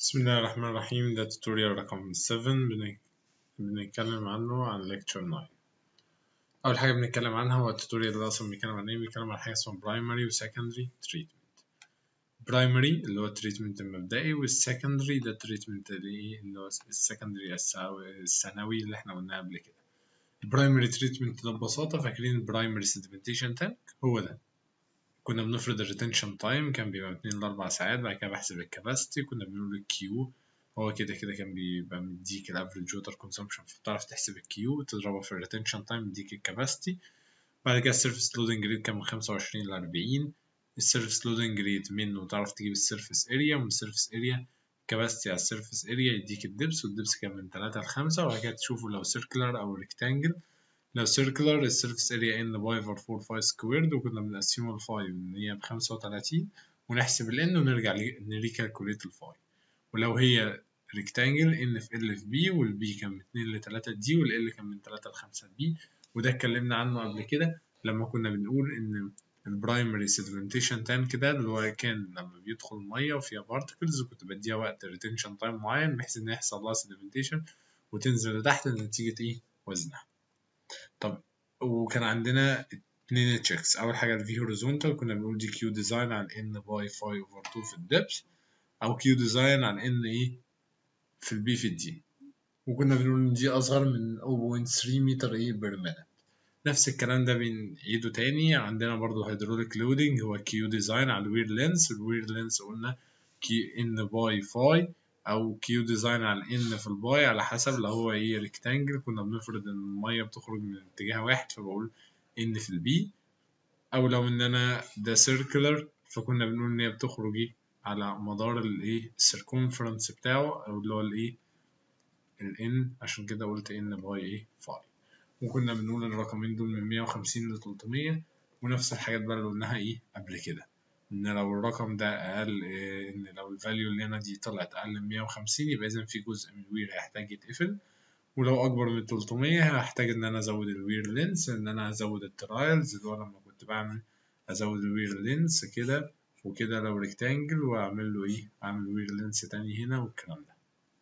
بسم الله الرحمن الرحيم ده توتوريال رقم 7 بن- بنتكلم عنه عن lecture 9 أول حاجة بنتكلم عنها هو التوتوريال ده أصلا بيتكلم عن إيه بيتكلم عن حاجة اسمها primary و secondary treatment primary اللي هو التريتمنت المبدئي والسكندري ده التريتمنت اللي إيه اللي هو السكندري الثانوي اللي إحنا قلناه قبل كده البرايمري تريتمنت ده ببساطة فاكرين البرايمري سيدمنتيشن تانك هو ده كنا بنفرض الريتنشن تايم كان بيبقى من 2 ل 4 ساعات بعد كده بحسب الكباستي كنا بنقول الكيو هو كده كده كان بيبقى مديك الافريج ووتر كونسومشن فبتعرف تحسب الكيو تضربه في الريتنشن تايم يديك الكباستي بعد كده السيرفيس لودنج ريت كان من 25 ل 40 السيرفيس لودنج ريت منه تعرف تجيب السيرفيس اريا ومن السيرفيس اريا كباستي على السيرفيس اريا يديك الدبس والدبس كان من 3 ل 5 وبعد كده تشوفه لو سيركلر او ريكتانجل لو circular السيرفيس اريا ان باي فور 4 5 سكويرد وكنا بنقسمه ل 5 ان هي ب 35 ونحسب ال n ونرجع نريكالكوليت ال 5 ولو هي ريكتانجل ان في ال في بي والبي كان من 2 ل 3 دي والال كان من 3 ل 5 بي وده اتكلمنا عنه قبل كده لما كنا بنقول ان البرايمري سيدمنتيشن تانك ده اللي هو كان لما بيدخل ميه وفيها بارتكلز وكنت بديها وقت ريتنشن تايم معين بحيث ان يحصل لها سيدمنتيشن وتنزل لتحت نتيجة ايه وزنها طب وكان عندنا اتنين تشيكس اول حاجه الفي هوريزونتال كنا بنقول دي كيو ديزاين عن ان باي 5 اوفر 2 في الدبس او كيو ديزاين عن ان ايه في البي في الدي وكنا بنقول ان دي اصغر من 0.3 متر ايه بير مينت نفس الكلام ده بنعيده تاني عندنا برضو هيدروليك لودنج هو كيو ديزاين على الوير لينس الوير لينس قلنا كي ان باي 5 او كيو ديزاين على الان في الباي على حسب لو هو ايه ريكتانجل كنا بنفرض ان الميه بتخرج من اتجاه واحد فبقول ان في البي او لو ان انا ده سيركلر فكنا بنقول ان هي بتخرج ايه على مدار الايه السيركونفرنس بتاعه او اللي هو الايه الان عشان كده قلت ان باي ايه 5 وكنا بنقول الرقمين دول من 150 ل 300 ونفس الحاجات بقى اللي قلناها ايه قبل كده ان لو الرقم ده اقل إيه ان لو الفاليو اللي هنا دي طلعت اقل من 150 يبقى اذا في جزء من الوير هيحتاج يتقفل ولو اكبر من 300 هحتاج ان انا ازود الوير لينس ان انا ازود الترايلز اللي هو لما كنت بعمل ازود الوير لينس كده وكده لو ريكتانجل واعمل له ايه اعمل وير لينس تاني هنا والكلام ده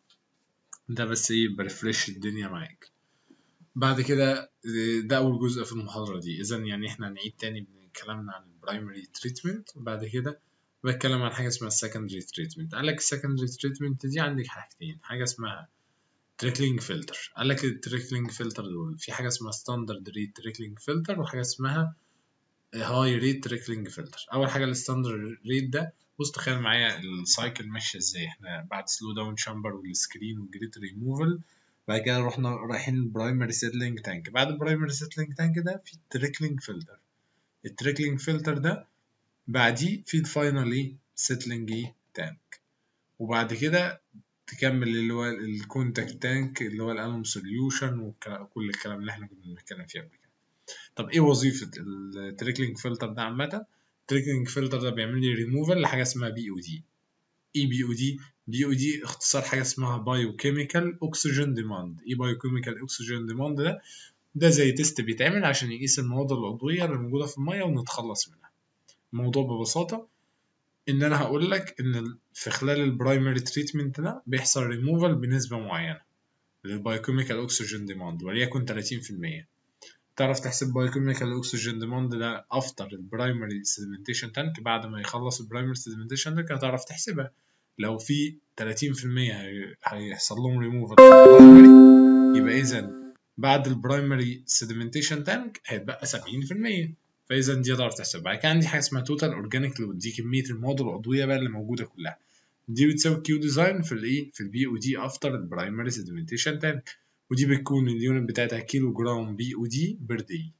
ده بس ايه برفرش الدنيا معاك بعد كده ده اول جزء في المحاضره دي اذا يعني احنا هنعيد تاني كلامنا عن البرايمري تريتمنت وبعد كده بتكلم عن حاجه اسمها السكندري تريتمنت قال لك السكندري تريتمنت دي عندك حاجتين حاجه اسمها تريكلينج فلتر قال لك التريكلينج فلتر دول في حاجه اسمها ستاندرد ريت تريكلينج فلتر وحاجه اسمها هاي ريت تريكلينج فلتر اول حاجه الستاندرد ريت ده بص تخيل معايا السايكل ماشيه ازاي احنا بعد سلو داون شامبر والسكرين والجريت ريموفل بعد كده رحنا رايحين البرايمري سيتلينج تانك بعد البرايمري سيتلينج تانك ده في التريكلينج فلتر التريكلينج فلتر ده بعديه في الفاينل ايه سيتلينج ايه تانك وبعد كده تكمل اللي هو الكونتاكت تانك اللي هو الالوم سوليوشن وكل الكلام اللي احنا كنا بنتكلم فيه قبل كده طب ايه وظيفه التريكلينج فلتر ده عامه التريكلينج فلتر ده بيعمل لي ريموفال لحاجه اسمها بي او دي ايه بي او دي بي او دي اختصار حاجه اسمها بايو كيميكال اوكسجين ديماند ايه بايو كيميكال اوكسجين ديماند ده ده زي تيست بيتعمل عشان يقيس المواد العضويه اللي موجوده في الميه ونتخلص منها الموضوع ببساطه ان انا هقول لك ان في خلال البرايمري تريتمنت ده بيحصل ريموفال بنسبه معينه للبايوكيميكال اوكسجين ديماند وليكن 30% تعرف تحسب بايوكيميكال اوكسجين ديماند ده افتر البرايمري سيدمنتيشن تانك بعد ما يخلص البرايمري سيدمنتيشن تانك هتعرف تحسبها لو في 30% هيحصل لهم ريموفال في البرايمري يبقى اذا بعد البرايمري سيدمنتيشن تانك هيتبقى 70% فاذا دي هتعرف تحسبها بعد كده عندي حاجه اسمها توتال اورجانيك لود دي كميه المواد العضويه بقى اللي موجوده كلها دي بتساوي كيو ديزاين في الايه في البي او دي افتر البرايمري سيدمنتيشن تانك ودي بتكون اليونت بتاعتها كيلو جرام بي او دي بير دي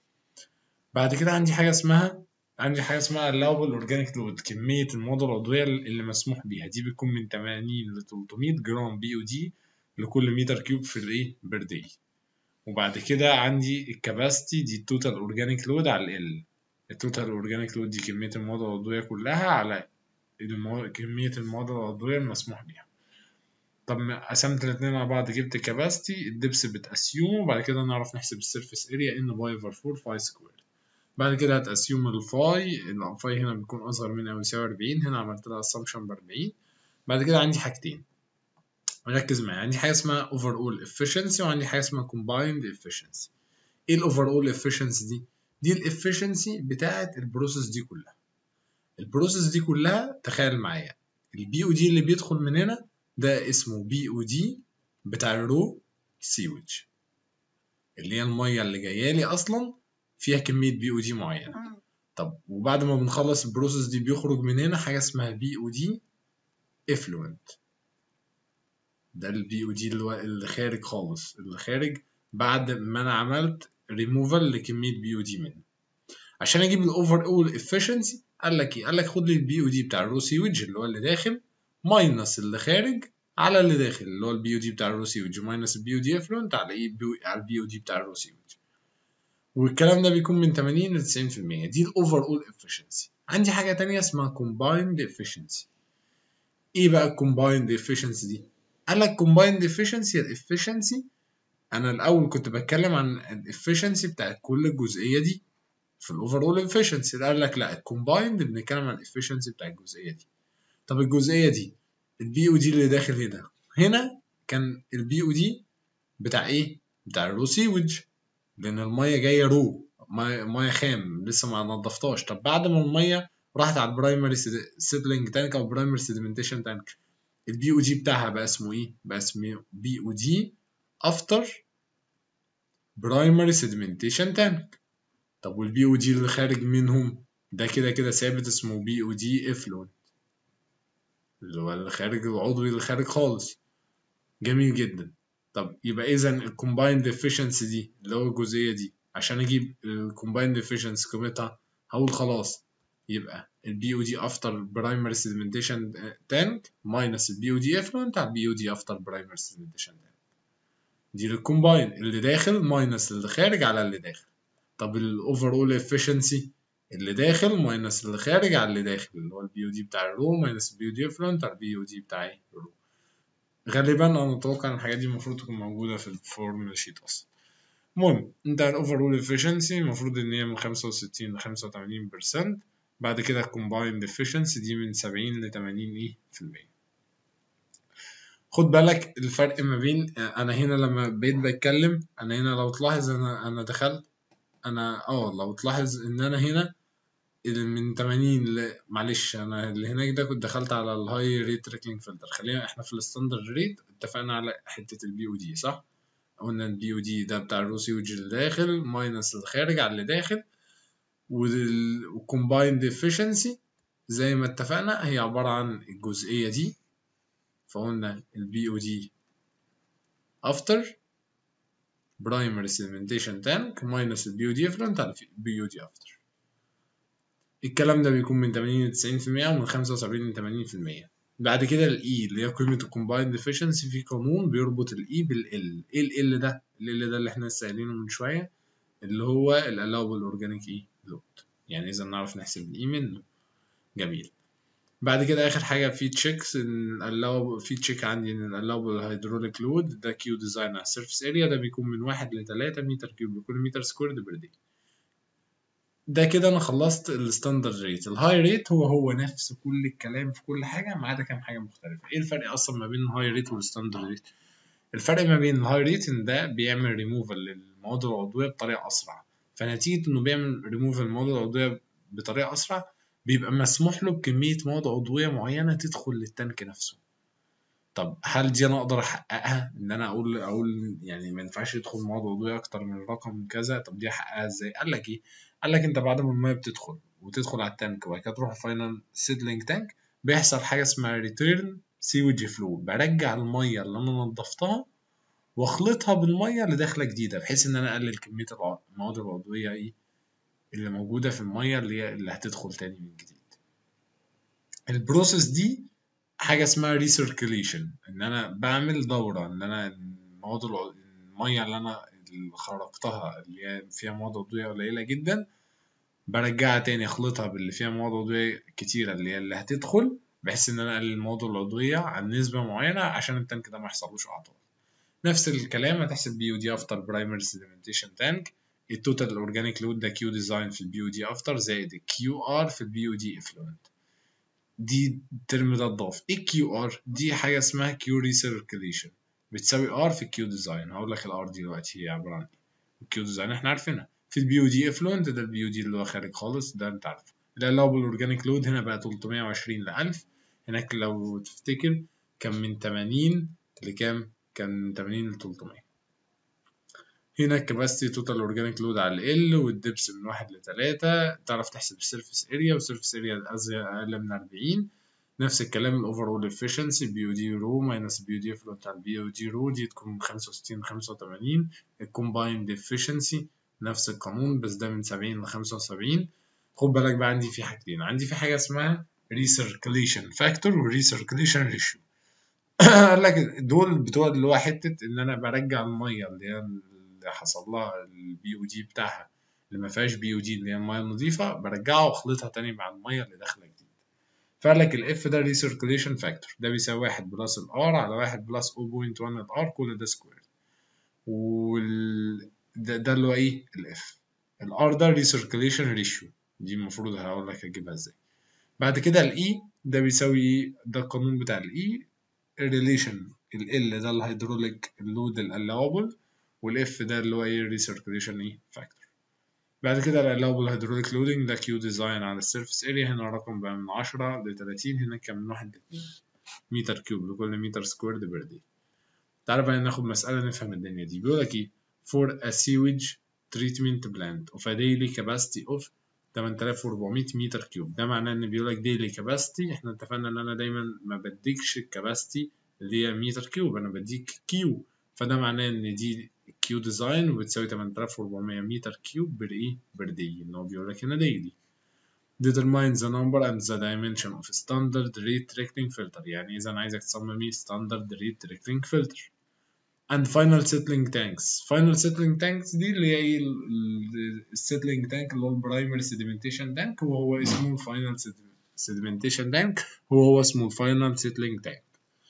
بعد كده عندي حاجه اسمها عندي حاجه اسمها allowable اورجانيك لود كميه المواد العضويه اللي مسموح بيها دي بتكون من 80 ل 300 جرام بي او دي لكل متر كيوب في الايه بير دي وبعد كده عندي الكباستي دي التوتال اورجانيك لود على ال التوتال اورجانيك لود دي كميه المواد العضويه كلها على المو... كميه المواد العضويه المسموح بيها طب قسمت الاتنين على بعض جبت كاباستي الدبس بتأسيوم وبعد كده نعرف نحسب السيرفيس اريا ان باي اوفر 4 فاي سكوير بعد كده هتأسيوم الفاي الفاي هنا بيكون أصغر من أو يساوي 40 هنا عملت لها assumption ب 40 بعد كده عندي حاجتين ركز معايا عندي حاجه اسمها اوفر اول efficiency وعندي حاجه اسمها combined efficiency ايه الاوفر اول efficiency دي دي الافشنسي بتاعه البروسيس دي كلها البروسيس دي كلها تخيل معايا البي او دي اللي بيدخل من هنا ده اسمه بي او دي بتاع الرو سيوج اللي هي الميه اللي جايه لي اصلا فيها كميه بي او دي معينه طب وبعد ما بنخلص البروسيس دي بيخرج من هنا حاجه اسمها بي او دي افلوينت ده البي او دي اللي خارج خالص اللي خارج بعد ما انا عملت ريموفال لكميه بي او دي منه عشان اجيب الاوفر اول افشنسي قال لك ايه قال لك خد لي البي او دي بتاع الرو سيوج اللي هو اللي داخل ماينس اللي خارج على اللي داخل اللي هو البي او دي بتاع الرو سيوج ماينس البي او دي افلونت على ايه على البي او دي بتاع الرو سيوج والكلام ده بيكون من 80 ل 90% دي الاوفر اول افشنسي عندي حاجه تانية اسمها كومبايند افشنسي ايه بقى الكومبايند افشنسي دي قال لك كومبايند افشنسي الافشنسي انا الاول كنت بتكلم عن الافشنسي بتاعت كل الجزئيه دي في الاوفر اول افشنسي قال لك لا الكومبايند بنتكلم عن الافشنسي بتاع الجزئيه دي طب الجزئيه دي البي او دي اللي داخل هنا هنا كان البي او دي بتاع ايه بتاع الرو سيوج لان الميه جايه رو ميه خام لسه ما نضفتهاش طب بعد ما الميه راحت على البرايمري سيدلينج تانك او برايمري سيدمنتيشن تانك البي او دي بتاعها بقى اسمه ايه بقى اسمه بي او دي افتر برايمري سيدمنتيشن تانك طب والبي او دي اللي خارج منهم ده كده كده ثابت اسمه بي او دي افلون اللي هو اللي خارج العضوي اللي خارج خالص جميل جدا طب يبقى اذا الكومبايند افشنسي دي اللي هو الجزئيه دي عشان اجيب الكومبايند افشنسي قيمتها هقول خلاص يبقى البي او دي افتر برايمري سيدمنتيشن تانك ماينس البي او دي افلونت على البي او دي افتر برايمري سيدمنتيشن تانك دي للكومباين اللي داخل ماينس اللي خارج على اللي داخل طب الاوفر اول افشنسي اللي داخل ماينس اللي خارج على اللي داخل اللي هو البي او دي بتاع الرو ماينس البي او دي افلونت على البي او دي بتاع الرو غالبا انا متوقع ان الحاجات دي المفروض تكون موجوده في الفورمولا شيت اصلا المهم انت الاوفر اول افشنسي المفروض ان هي من 65 ل 85% بعد كده الكومبايند افشنسي دي من 70 ل 80 ايه في المية خد بالك الفرق ما بين انا هنا لما بقيت بتكلم انا هنا لو تلاحظ انا انا دخلت انا اه لو تلاحظ ان انا هنا من 80 ل معلش انا اللي هناك ده كنت دخلت على الهاي ريت تريكلينج فلتر خلينا احنا في الستاندرد ريت اتفقنا على حته البي او دي صح قلنا البي او دي ده بتاع الروسيوج اللي داخل ماينس الخارج على اللي داخل والكومبايند افشنسي زي ما اتفقنا هي عباره عن الجزئيه دي فقلنا البي او دي افتر برايمري سيدمنتيشن تانك ماينس البي او دي افرنت على البي او دي افتر الكلام ده بيكون من 80 ل 90% ومن 75 ل 80% بعد كده الاي اللي هي قيمه الكومبايند افشنسي في قانون بيربط الاي بالال ايه ال ده ال ده اللي احنا لسه قايلينه من شويه اللي هو الالاوبل اورجانيك اي لود يعني اذا نعرف نحسب الاي منه جميل بعد كده اخر حاجه في تشيكس ان في تشيك عندي ان الالاوبل هيدروليك لود ده كيو ديزاين على السيرفيس اريا ده بيكون من واحد لتلاتة متر كيوب لكل متر سكويرد بير دي ده كده انا خلصت الستاندرد ريت الهاي ريت هو هو نفس كل الكلام في كل حاجه ما عدا كام حاجه مختلفه ايه الفرق اصلا ما بين الهاي ريت والستاندرد ريت الفرق ما بين الهاي ريت ان ده بيعمل ريموفال للمواد العضويه بطريقه اسرع فنتيجه انه بيعمل ريموفال للمواد العضويه بطريقه اسرع بيبقى مسموح له بكميه مواد عضويه معينه تدخل للتانك نفسه طب هل دي انا اقدر احققها ان انا اقول اقول يعني ما ينفعش يدخل مواد عضويه اكتر من رقم كذا طب دي احققها ازاي قال لك ايه قال لك انت بعد ما الميه بتدخل وتدخل على التانك وبعد كده تروح الفاينل سيدلينج تانك بيحصل حاجه اسمها ريتيرن سيوج فلو برجع الميه اللي انا نضفتها واخلطها بالميه اللي داخله جديده بحيث ان انا اقلل كميه المواد العضويه ايه اللي موجوده في الميه اللي هي اللي هتدخل تاني من جديد البروسيس دي حاجه اسمها ريسيركيليشن ان انا بعمل دوره ان انا المواد الميه اللي انا اللي خرجتها اللي هي فيها مواد عضويه قليله جدا برجعها تاني اخلطها باللي فيها مواد عضويه كتيره اللي هي اللي هتدخل بحيث ان انا اقلل المواد العضويه عن نسبه معينه عشان التانك ده ما يحصلوش اعطال نفس الكلام هتحسب بي او دي افتر برايمري سيدمنتيشن تانك التوتال اورجانيك لود ده كيو ديزاين في البي او دي افتر زائد الكيو ار في البي او دي افلوينت دي الترم ده اتضاف ايه كيو ار دي حاجه اسمها كيو ريسيركيليشن بتساوي ار في كيو ديزاين هقول لك الار دي دلوقتي هي عباره عن ايه الكيو ديزاين احنا عارفينها في البي او دي افلوينت ده البي او دي اللي هو خارج خالص ده انت عارفه الالاوبل اورجانيك لود هنا بقى 320 ل 1000 هناك لو تفتكر كان من 80 لكام كان من 80 ل 300 هنا الكباستي توتال اورجانيك لود على ال والدبس من واحد لتلاتة تعرف تحسب السيرفيس اريا والسيرفيس اريا اقل من 40 نفس الكلام الاوفر اول افشنسي بي او دي رو ماينس بي او دي فلو بتاع البي او دي رو دي تكون من 65 ل 85 الكومبايند افشنسي نفس القانون بس ده من 70 ل 75 خد بالك بقى عندي في حاجتين عندي في حاجه اسمها ريسيركليشن فاكتور وريسيركليشن ريشيو قال لك دول بتوع اللي هو حته ان انا برجع الميه اللي هي اللي حصل لها البي او دي بتاعها اللي ما فيهاش بي او دي اللي هي الميه النظيفه برجعها واخلطها تاني مع الميه اللي داخله جديد فقال لك الاف ده ريسيركليشن فاكتور ده بيساوي واحد بلس الار على واحد بلس 0.1 الار كل ده سكوير وال ده, ده اللي هو ايه الاف الار ده ريسيركليشن ريشيو دي المفروض هقول لك اجيبها ازاي بعد كده الاي ده بيساوي ايه ده القانون بتاع الاي الريليشن ال ده الهيدروليك اللود الالاوبل والاف ده اللي هو ايه ريسيركليشن ايه فاكتور بعد كده الالاوبل هيدروليك لودنج ده كيو ديزاين على السيرفيس اريا هنا الرقم بقى من 10 ل 30 هنا كان من 1 ل 2 متر كيوب لكل متر سكويرد بير دي تعالى بقى ناخد مسألة نفهم الدنيا دي بيقول لك ايه for a sewage treatment plant of a daily capacity of 8400 متر كيوب ده معناه ان بيقول لك daily capacity احنا اتفقنا ان انا دايما ما بديكش الكباستي اللي هي متر كيوب انا بديك كيو فده معناه ان دي كيو ديزاين وبتساوي 8400 متر كيوب بر ايه بر دي ان هو بيقول لك هنا daily determine the number and the dimension of standard rate trickling filter يعني اذا انا عايزك تصمم ايه standard rate trickling filter and final settling tanks final settling tanks دي اللي هي ايه السيتلينج تانك اللي هو البرايمري سيديمنتيشن تانك وهو اسمه الفاينل سيديمنتيشن تانك وهو اسمه الفاينل سيتلينج تانك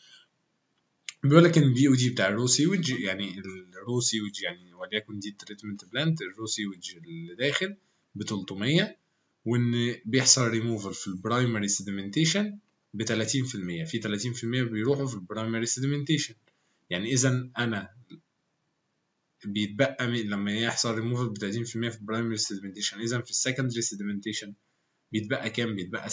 بيقول لك ان البي او دي بتاع الرو سيوج يعني الرو سيوج يعني وليكن دي التريتمنت بلانت الرو سيوج اللي داخل ب 300 وان بيحصل ريموفال في البرايمري سيديمنتيشن ب 30% في 30% بيروحوا في البرايمري سيديمنتيشن يعني اذا انا بيتبقى من لما يحصل ريموفال ب 30% في البرايمري سيدمنتيشن اذا في السكندري سيدمنتيشن بيتبقى كام بيتبقى 70%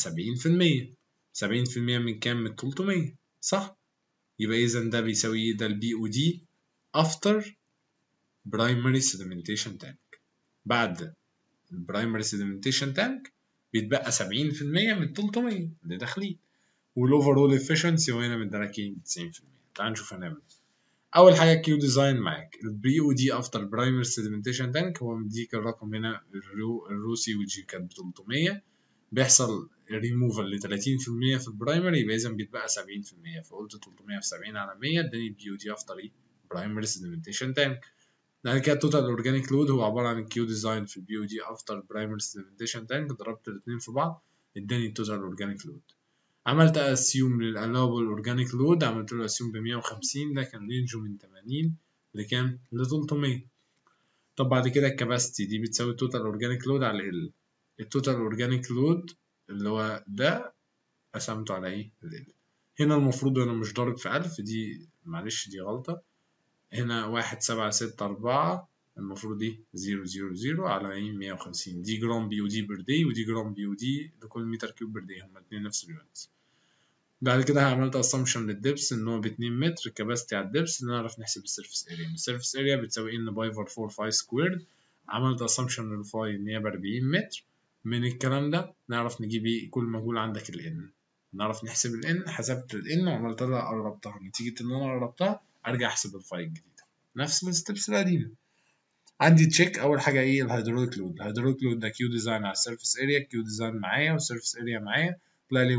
70% من كام من 300 صح يبقى اذا ده بيساوي ده البي او دي افتر برايمري سيدمنتيشن تانك بعد البرايمري سيدمنتيشن تانك بيتبقى 70% من 300 اللي داخلين والاوفرول افشنسي وهنا مدركين 90% تعال نشوف هنعمل اول حاجه كيو ديزاين معاك البي او دي افتر برايمر سيدمنتيشن تانك هو مديك الرقم هنا الرو الروسي وجي كانت ب 300 بيحصل ريموفال ل 30% في البرايمري يبقى اذا بيتبقى 70% فقلت 300 في 70 على 100 اداني البي او دي افتر ايه برايمري سيدمنتيشن تانك بعد كده التوتال اورجانيك لود هو عباره عن الكيو ديزاين في البي او دي افتر برايمري سيدمنتيشن تانك ضربت الاثنين في بعض اداني التوتال اورجانيك لود عملت اسيوم للالوبل اورجانيك لود عملت له اسيوم ب 150 ده كان رينجه من 80 لكام ل 300 طب بعد كده الكباستي دي بتساوي التوتال اورجانيك لود على ال التوتال اورجانيك لود اللي هو ده قسمته على ايه ال هنا المفروض انا مش ضارب في 1000 دي معلش دي غلطة هنا واحد سبعة ستة أربعة المفروض دي زيرو زيرو زيرو على ايه مية وخمسين دي جرام بي او دي بير دي ودي جرام بي او دي لكل متر كيوب بير دي هما الاتنين نفس اليونتس بعد كده عملت اسامبشن للدبس ان هو ب 2 متر كباستي على الدبس نعرف نحسب السيرفيس اريا السيرفيس اريا بتساوي ان باي فور 4 5 سكويرد عملت اسامبشن للفاي ان هي ب 40 متر من الكلام ده نعرف نجيب ايه كل مجهول عندك الان نعرف نحسب الان حسبت الان وعملت لها قربتها نتيجة ان انا قربتها ارجع احسب الفاي الجديدة نفس الستبس القديمة عندي تشيك اول حاجه ايه الهيدروليك لود الهيدروليك لود ده كيو ديزاين على السيرفيس اريا كيو ديزاين معايا والسيرفيس اريا معايا طلع لي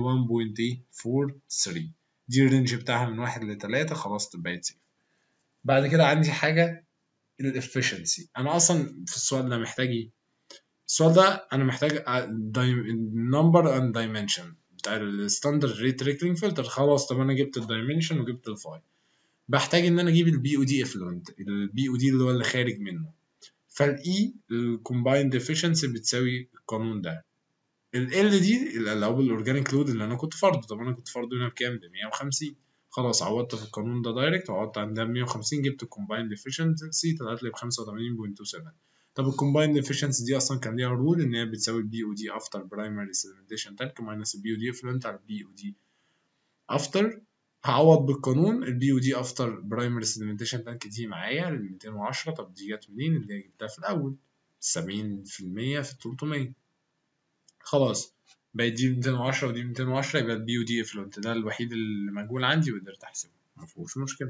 1.43 دي الرينج بتاعها من واحد لتلاتة خلاص بقت سيف بعد كده عندي حاجة الافشنسي أنا أصلا في السؤال ده محتاج إيه؟ السؤال ده أنا محتاج number and dimension بتاع الستاندرد ريت ريكلينج فلتر خلاص طب أنا جبت الدايمنشن وجبت الفاي بحتاج إن أنا أجيب البي أو دي افلونت البي أو دي اللي هو اللي خارج منه فالإي الكومبايند efficiency بتساوي القانون ده ال L دي اللي هو الاورجانيك لود اللي انا كنت فرضه طب انا كنت فرضه هنا بكام ب 150 خلاص عوضت في القانون ده دايركت وعوضت عندها ب 150 جبت الكومبايند افشنسي طلعت لي ب 85.27 طب الكومبايند افشنسي دي اصلا كان ليها رول ان هي بتساوي البي او دي افتر برايمري سيدمنتيشن تانك ماينس البي او دي افلونت على البي او دي افتر هعوض بالقانون البي او دي افتر برايمري سيدمنتيشن تانك دي معايا ال 210 طب دي جت منين اللي هي جبتها في الاول 70% في 300 خلاص بقت دي 210 ودي 210 يبقى البي ودي افلونت ده الوحيد اللي مجهول عندي وقدرت احسبه مفيهوش مشكله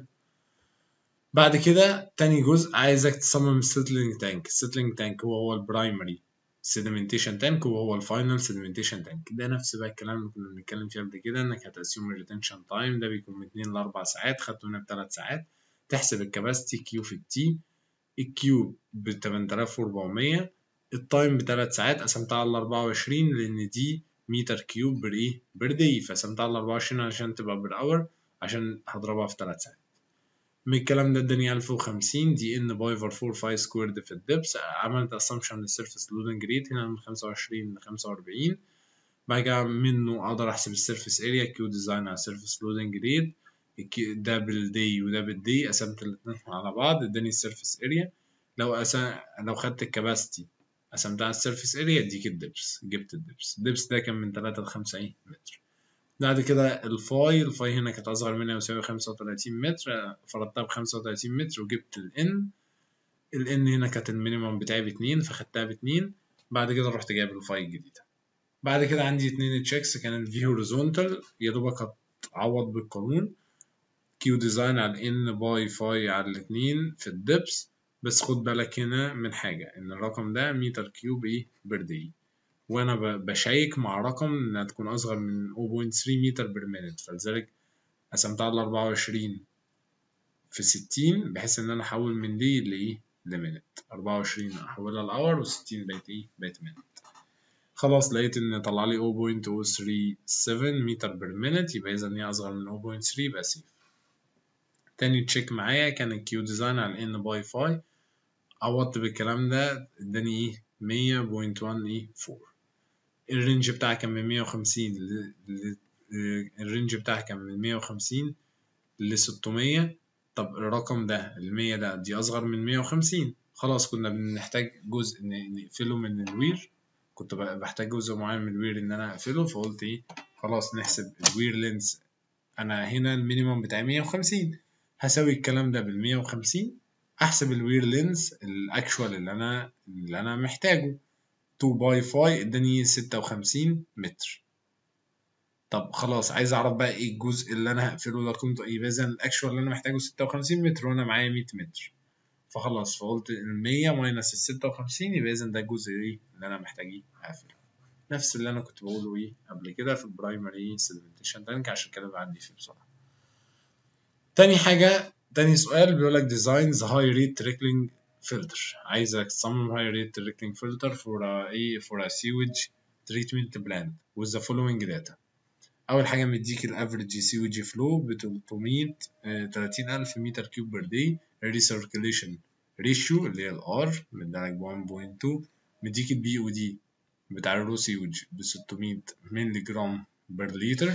بعد كده تاني جزء عايزك تصمم السيتلينج تانك السيتلينج تانك هو هو البرايمري سيدمنتيشن تانك وهو الفاينل سيدمنتيشن تانك ده نفس بقى الكلام اللي كنا بنتكلم فيه قبل كده انك هتقسم الريتنشن تايم ده بيكون من 2 ل 4 ساعات خدته هنا بثلاث ساعات تحسب الكباستي كيو في التي الكيو ب 8400 التايم بثلاث ساعات قسمتها على 24 لان دي متر كيوب بر ايه بر دي فقسمتها على 24 عشان تبقى بر اور عشان هضربها في 3 ساعات من الكلام ده اداني 1050 دي ان باي فر 4 5 سكويرد في الدبس عملت اسامبشن للسيرفيس لودنج ريت هنا من 25 ل 45 بعد كده منه اقدر احسب السيرفيس اريا كيو ديزاين على السيرفيس لودنج ريت ده بالدي وده بالدي قسمت الاثنين على بعض اداني السيرفيس اريا لو أسا... لو خدت الكباستي قسمتها على السيرفيس اريا اديك الدبس جبت الدبس الدبس ده كان من 3 ل 5 ايه متر بعد كده الفاي الفاي هنا كانت اصغر منها يساوي 35 متر فرضتها ب 35 متر وجبت الان الان هنا كانت المينيمم بتاعي باتنين فخدتها باتنين بعد كده رحت جايب الفاي الجديدة بعد كده عندي اتنين تشيكس كان الفي هوريزونتال يا دوبك هتعوض بالقانون كيو ديزاين على ان باي فاي على الاتنين في الدبس بس خد بالك هنا من حاجة إن الرقم ده متر كيوب إيه بير داي وأنا بشيك مع رقم إنها تكون أصغر من 0.3 متر بير مينت فلذلك قسمتها على 24 في 60 بحيث إن أنا أحول من دي لإيه لمينت 24 أحولها لأور و60 بقت إيه بقت مينت خلاص لقيت إن طلع لي 0.037 متر بير مينت يبقى إذا هي أصغر من 0.3 يبقى سيف تاني تشيك معايا كان الكيو ديزاين على ان باي فاي عوضت بالكلام ده اداني ايه مية بوينت وان ايه فور الرينج بتاعها كان من مية وخمسين الرينج بتاعها كان من مية وخمسين لستمية طب الرقم ده المية ده دي أصغر من مية وخمسين خلاص كنا بنحتاج جزء نقفله من الوير كنت بحتاج جزء معين من الوير إن أنا أقفله فقلت إيه خلاص نحسب الوير لينس أنا هنا المينيمم بتاعي مية وخمسين هساوي الكلام ده بالمية وخمسين احسب الوير لينز الاكشوال اللي انا اللي انا محتاجه 2 باي فاي اداني 56 متر طب خلاص عايز اعرف بقى ايه الجزء اللي انا هقفله ده قيمته ايه اذا الاكشوال اللي انا محتاجه 56 متر وانا معايا 100 متر فخلاص فقلت ال 100 ماينس ال 56 يبقى اذا ده الجزء ايه اللي انا محتاج ايه اقفله نفس اللي انا كنت بقوله ايه قبل كده في البرايمري سيدمنتيشن تانك عشان كده بعدي فيه بسرعه تاني حاجة تاني سؤال بيقول لك design the high rate trickling filter عايزك تصمم high rate trickling filter for a ايه for a sewage treatment plant with the following data أول حاجة مديك الافريج sewage flow ب 300 30 ألف متر كيوب بير داي recirculation ratio اللي هي ال R مديلك ب 1.2 مديك البي او دي بتاع الرو سيوج ب 600 مللي جرام بير لتر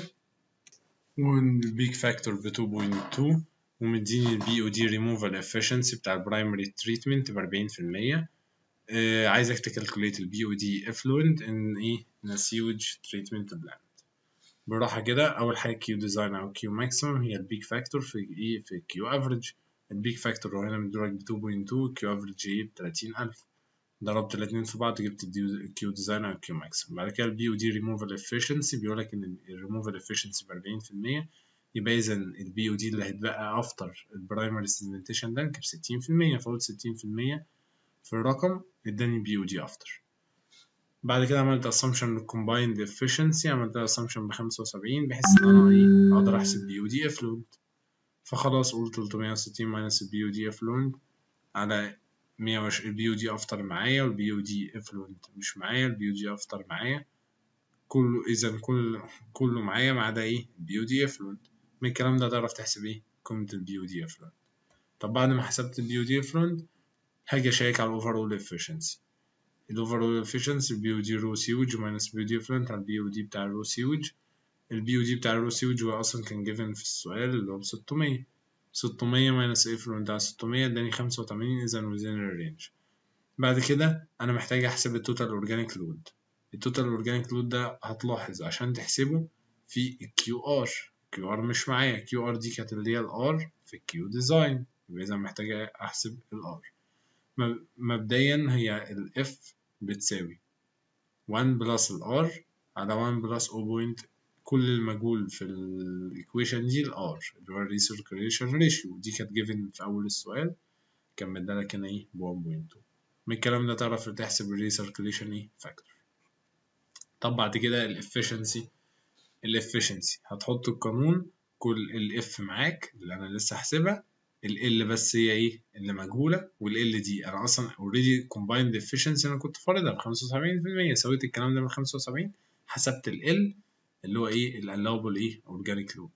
والبيك فاكتور ب 2.2 ومديني البي او دي ريموفال افشنسي بتاع البرايمري تريتمنت ب 40% آه عايزك تكالكوليت البي او دي افلوينت ان ايه ان سيوج تريتمنت بلانت بالراحه كده اول حاجه كيو ديزاين او كيو ماكسيمم هي البيك فاكتور في ايه في كيو افريج البيك فاكتور هنا مدرج ب 2.2 كيو افريج ايه ب 30000 ضربت الاتنين في بعض جبت الكيو ديزاين او الكيو ماكسيمم بعد كده البي او دي ريموفال افشنسي بيقول لك ان الريموفال افشنسي ب 40% يبقى اذا البي او دي اللي هيتبقى افتر البرايمري سيدمنتيشن تانك ب 60% فقلت 60% في الرقم اداني بي او دي افتر بعد كده عملت اسامبشن للكومبايند افشنسي عملت اسامبشن ب 75 بحيث ان انا ايه اقدر احسب بي او دي افلوينت فخلاص قلت 360 ماينس البي او دي افلوينت على 120 البي او دي افتر معايا والبي او دي افلوينت مش معايا البي او دي افتر معايا كله اذا كل كله معايا ما عدا ايه البي او دي افلوينت من الكلام ده تعرف تحسب ايه قيمة البي او دي افلوينت طب بعد ما حسبت البي او دي افلوينت هاجي اشيك على الاوفر اول افشنسي الاوفرول efficiency البي او دي رو سيوج ماينس البي او دي افلنت على البي او دي بتاع الرو سيوج البي او دي بتاع الرو سيوج هو اصلا كان جيفن في السؤال اللي هو ب 600 600 ماينس افلنت على 600 اداني 85 اذا within الرينج بعد كده انا محتاج احسب التوتال اورجانيك لود التوتال اورجانيك لود ده هتلاحظ عشان تحسبه في الكيو ار كيو ار مش معايا كيو ار دي كانت اللي هي الار في الكيو ديزاين يبقى اذا محتاج احسب الار مبدئيا هي الاف بتساوي 1 بلس الار على 1 بلس 0 بوينت كل المجهول في الايكويشن دي الار اللي هو الريسيركيوليشن ريشيو دي كانت جيفن في اول السؤال كان مدالك هنا ايه ب 1.2 من الكلام ده تعرف تحسب الريسيركيوليشن ايه فاكتور طب بعد كده الافشنسي الافشنسي هتحط القانون كل الاف معاك اللي انا لسه حاسبها ال بس هي ايه اللي مجهوله وال دي انا اصلا اوريدي كومبايند efficiency انا كنت فارضها ب 75% سويت الكلام ده من 75 حسبت ال اللي هو ايه ال allowable ايه اورجانيك لود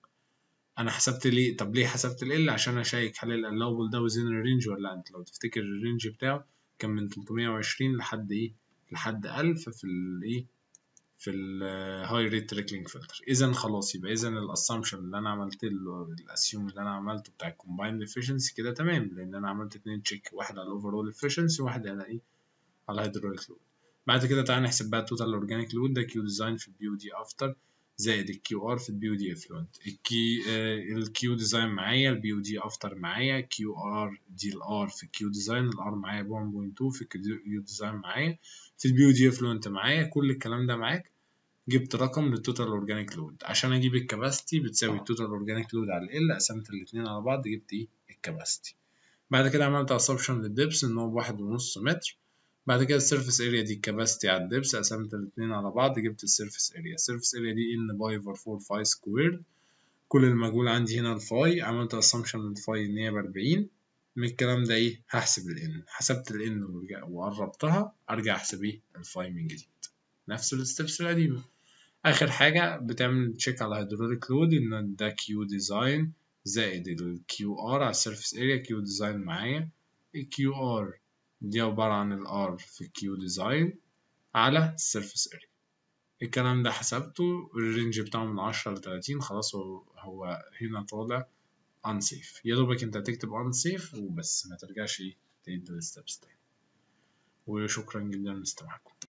انا حسبت ليه طب ليه حسبت ال عشان اشيك هل ال allowable ده within الرينج ولا لا انت لو تفتكر الرينج بتاعه كان من 320 لحد ايه لحد 1000 في الايه في الهاي ريت تريكلينج فلتر اذا خلاص يبقى اذا الاسامبشن اللي انا عملت الاسيوم اللي انا عملته بتاع الكومبايند افشنسي كده تمام لان انا عملت اتنين تشيك واحد على الاوفرول افشنسي وواحد على ايه على الهيدروليك لود بعد كده تعالى نحسب بقى التوتال اورجانيك لود ده كيو ديزاين في البي او دي افتر زائد الكيو ار في البي او دي افلوينت الكي الكيو ديزاين معايا البي او دي افتر معايا كيو ار دي الار في الكيو ديزاين الار معايا ب 1.2 في الكيو ديزاين معايا في البي او دي افلوينت معايا كل الكلام ده معاك جبت رقم للتوتال اورجانيك لود عشان اجيب الكباستي بتساوي التوتال اورجانيك لود على ال قسمت الاتنين على بعض جبت ايه الكباستي بعد كده عملت اسامبشن للدبس ان هو بواحد ونص متر بعد كده السيرفيس اريا دي الكباستي على الدبس قسمت الاتنين على بعض جبت السيرفيس اريا السيرفيس اريا دي ان باي اوفر 4 فاي سكويرد كل المجهول عندي هنا الفاي عملت اسامبشن للفاي ان هي ب 40 من الكلام ده ايه هحسب الان حسبت الان وقربتها ارجع احسب ايه الفاي من جديد نفس الستبس القديمه اخر حاجه بتعمل تشيك على هيدروليك لود ان ده كيو ديزاين زائد الكيو ار على السيرفيس اريا كيو ديزاين معايا الكيو ار دي عباره عن الار في الكيو ديزاين على السيرفيس اريا الكلام ده حسبته الرينج بتاعه من 10 ل 30 خلاص هو, هو هنا طالع unsafe يا دوبك انت هتكتب unsafe وبس ما ترجعش تعيد الستبس تاني وشكرا جدا لاستماعكم